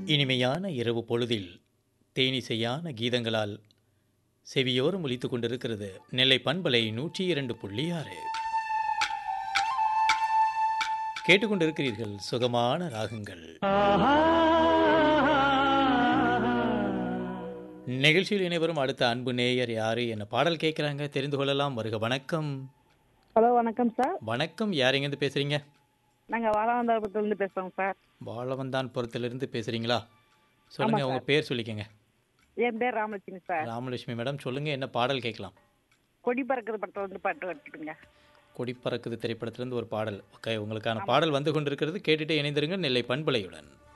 இனிமையான இரவு பொழுதில் தேனிசையான கீதங்களால் செவியோரம் ஒலித்துக் கொண்டிருக்கிறது நெல்லை பண்பலை நூற்றி இரண்டு புள்ளி ஆறு கேட்டுக்கொண்டிருக்கிறீர்கள் சுகமான ராகங்கள் நிகழ்ச்சியில் இணைவரும் அடுத்த அன்பு நேயர் யாரு என்ன பாடல் கேட்குறாங்க தெரிந்து கொள்ளலாம் வருக வணக்கம் ஹலோ வணக்கம் சார் வணக்கம் யார் எங்கேருந்து பேசுறீங்க நாங்கள் வாழாந்தாபுரத்துலேருந்து பேசுகிறோம் சார் வாழவந்தான் புறத்திலிருந்து பேசுறீங்களா சொல்லுங்க ஆமா உங்க பேர் சொல்லிக்கங்க என் பேர் ராமலட்சுமி சார் ராமலட்சுமி மேடம் சொல்லுங்க என்ன பாடல் கேட்கலாம் கொடி பறக்குது படத்தை வந்து பாட்டு வச்சுட்டுங்க கொடி பறக்குது திரைப்படத்திலிருந்து ஒரு பாடல் ஓகே உங்களுக்கான பாடல் வந்து கொண்டிருக்கிறது கேட்டுட்டு இணைந்திருங்க நெல்லை பண்பலையுடன்